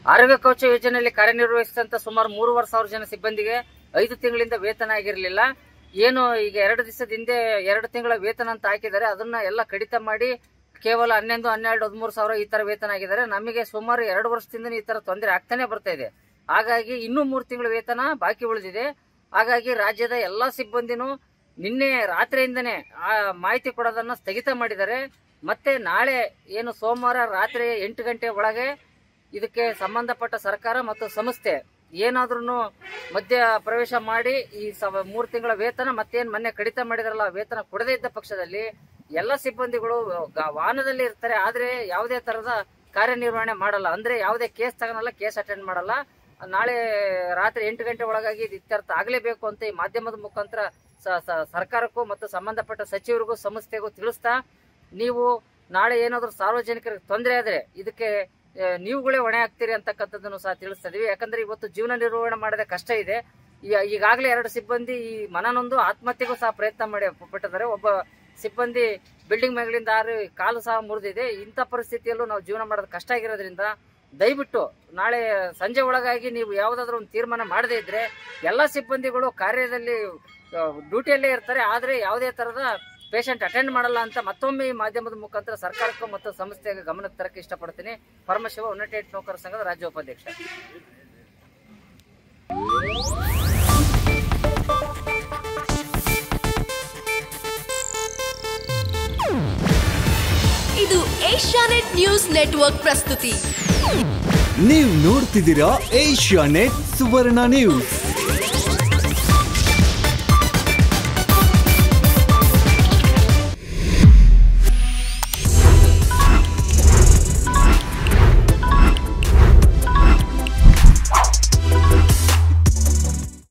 ಆರೋಗ್ಯ ಕವಚ ಯೋಜನೆಯಲ್ಲಿ ಕಾರ್ಯನಿರ್ವಹಿಸಿದಂತ ಸುಮಾರು ಮೂರುವರೆ ಸಾವಿರ ಜನ ಸಿಬ್ಬಂದಿಗೆ ಐದು ತಿಂಗಳಿಂದ ವೇತನ ಆಗಿರಲಿಲ್ಲ ಏನು ಈಗ ಎರಡು ದಿವಸದ ಹಿಂದೆ ಎರಡು ತಿಂಗಳ ವೇತನ ಅಂತ ಹಾಕಿದ್ದಾರೆ ಅದನ್ನ ಎಲ್ಲ ಕಡಿತ ಮಾಡಿ ಕೇವಲ ಹನ್ನೊಂದು ಹನ್ನೆರಡು ಹದಿಮೂರು ಸಾವಿರ ಈ ತರ ವೇತನ ಆಗಿದ್ದಾರೆ ನಮಗೆ ಸುಮಾರು ಎರಡು ವರ್ಷದಿಂದ ಈ ತರ ತೊಂದರೆ ಆಗ್ತಾನೆ ಬರ್ತಾ ಇದೆ ಹಾಗಾಗಿ ಇನ್ನೂ ಮೂರು ತಿಂಗಳ ವೇತನ ಬಾಕಿ ಉಳಿದಿದೆ ಹಾಗಾಗಿ ರಾಜ್ಯದ ಎಲ್ಲಾ ಸಿಬ್ಬಂದಿನೂ ನಿನ್ನೆ ರಾತ್ರಿಯಿಂದನೇ ಆ ಮಾಹಿತಿ ಕೊಡೋದನ್ನ ಸ್ಥಗಿತ ಮಾಡಿದ್ದಾರೆ ಮತ್ತೆ ನಾಳೆ ಏನು ಸೋಮವಾರ ರಾತ್ರಿ ಎಂಟು ಗಂಟೆ ಒಳಗೆ ಇದಕ್ಕೆ ಸಂಬಂಧಪಟ್ಟ ಸರ್ಕಾರ ಮತ್ತು ಸಂಸ್ಥೆ ಏನಾದ್ರೂ ಮಧ್ಯ ಪ್ರವೇಶ ಮಾಡಿ ಈ ಸವ ಮೂರು ತಿಂಗಳ ವೇತನ ಮತ್ತೇನು ಮೊನ್ನೆ ಕಡಿತ ಮಾಡಿದಾರಲ್ಲ ಆ ವೇತನ ಕೊಡದೇ ಇದ್ದ ಪಕ್ಷದಲ್ಲಿ ಎಲ್ಲ ಸಿಬ್ಬಂದಿಗಳು ಗ- ವಾಹನದಲ್ಲಿ ಇರ್ತಾರೆ ಆದ್ರೆ ಯಾವುದೇ ತರದ ಕಾರ್ಯನಿರ್ವಹಣೆ ಮಾಡಲ್ಲ ಅಂದ್ರೆ ಯಾವುದೇ ಕೇಸ್ ತಗೊಳಲ್ಲ ಕೇಸ್ ಅಟೆಂಡ್ ಮಾಡಲ್ಲ ನಾಳೆ ರಾತ್ರಿ ಎಂಟು ಗಂಟೆ ಒಳಗಾಗಿ ಇದು ಇತ್ಯರ್ಥ ಆಗಲೇಬೇಕು ಅಂತ ಈ ಮಾಧ್ಯಮದ ಮುಖಾಂತರ ಸ- ಸ- ಸರ್ಕಾರಕ್ಕೂ ಮತ್ತು ಸಂಬಂಧಪಟ್ಟ ಸಚಿವರಿಗೂ ಸಂಸ್ಥೆಗೂ ತಿಳಿಸ್ತಾ ನೀವು ನಾಳೆ ಏನಾದರೂ ಸಾರ್ವಜನಿಕರಿಗೆ ತೊಂದರೆ ಆದ್ರೆ ಇದಕ್ಕೆ ಆ, ನೀವುಗಳೇ ಹೊಣೆ ಆಗ್ತೀರಿ ಅಂತಕ್ಕಂಥದ್ದನ್ನು ಸಹ ತಿಳಿಸ್ತಾ ಇದೀವಿ ಯಾಕಂದ್ರೆ ಇವತ್ತು ಜೀವನ ನಿರ್ವಹಣೆ ಮಾಡದೆ ಕಷ್ಟ ಇದೆ ಈ- ಈಗಾಗಲೇ ಎರಡು ಸಿಬ್ಬಂದಿ ಈ ಮನನೊಂದು ಆತ್ಮಹತ್ಯೆಗೂ ಸಹ ಪ್ರಯತ್ನ ಮಾಡಿ ಪಟ್ಟಿದ್ದಾರೆ ಒಬ್ಬ ಸಿಬ್ಬಂದಿ ಬಿಲ್ಡಿಂಗ್ ಮೇಲಿಂದ ಹಾರಿ ಕಾಲು ಸಹ ಮುರಿದಿದೆ ಇಂಥ ಪರಿಸ್ಥಿತಿಯಲ್ಲೂ ನಾವು ಜೀವನ ಮಾಡೋದು ಕಷ್ಟ ಆಗಿರೋದ್ರಿಂದ ದಯವಿಟ್ಟು ನಾಳೆ ಸಂಜೆ ಒಳಗಾಗಿ ನೀವು ಯಾವುದಾದ್ರೂ ಒಂದು ತೀರ್ಮಾನ ಮಾಡದೇ ಇದ್ರೆ ಎಲ್ಲ ಸಿಬ್ಬಂದಿಗಳು ಕಾರ್ಯದಲ್ಲಿ ಆ, ಡ್ಯೂಟಿಯಲ್ಲೇ ಇರ್ತಾರೆ ಆದರೆ ಯಾವುದೇ ತರದ ಪೇಷಂಟ್ ಅಟೆಂಡ್ ಮಾಡಲ್ಲ ಅಂತ ಮತ್ತೊಮ್ಮೆ ಈ ಮಾಧ್ಯಮದ ಮುಖಾಂತರ ಸರ್ಕಾರಕ್ಕೂ ಮತ್ತು ಸಂಸ್ಥೆಗೆ ಗಮನಕ್ಕೆ ತರಕ್ಕೆ ಇಷ್ಟಪಡ್ತೀನಿ ಪರಮಶಿವ ಯುನೈಟೆಡ್ ನೌಕರ ಸಂಘದ ರಾಜ್ಯ ಉಪಾಧ್ಯಕ್ಷ ಇದು ಏಷ್ಯಾನೆಟ್ ನ್ಯೂಸ್ ನೆಟ್ವರ್ಕ್ ಪ್ರಸ್ತುತಿ ನೀವು ನೋಡ್ತಿದ್ದೀರಾ ಏಷ್ಯಾ ನೆಟ್ ಸುವರ್ಣ ನ್ಯೂಸ್